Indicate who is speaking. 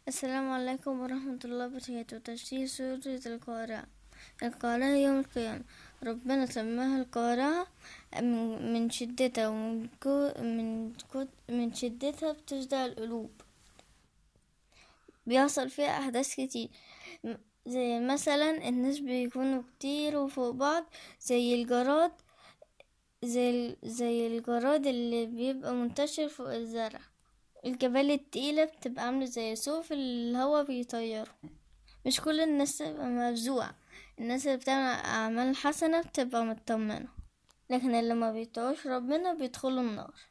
Speaker 1: السلام عليكم ورحمة الله وبركاته تفسير سورة القارعة القارعة يوم القيامة ربنا سماها القارعة من من شدتها ومن كو من كو من شدتها بتجدع القلوب بيحصل فيها أحداث كتير م- زي مثلا الناس بيكونوا كتير وفوق بعض زي الجراد زي ال- زي الجراد اللي بيبقى منتشر فوق الزرع الجبال التقيلة بتبقى عاملة زي صوف الهوا بيطيره مش كل الناس تبقى مفزوعة الناس اللي بتعمل أعمال حسنة بتبقى مطمنة لكن اللي ما بيطيعوش ربنا بيدخلوا النار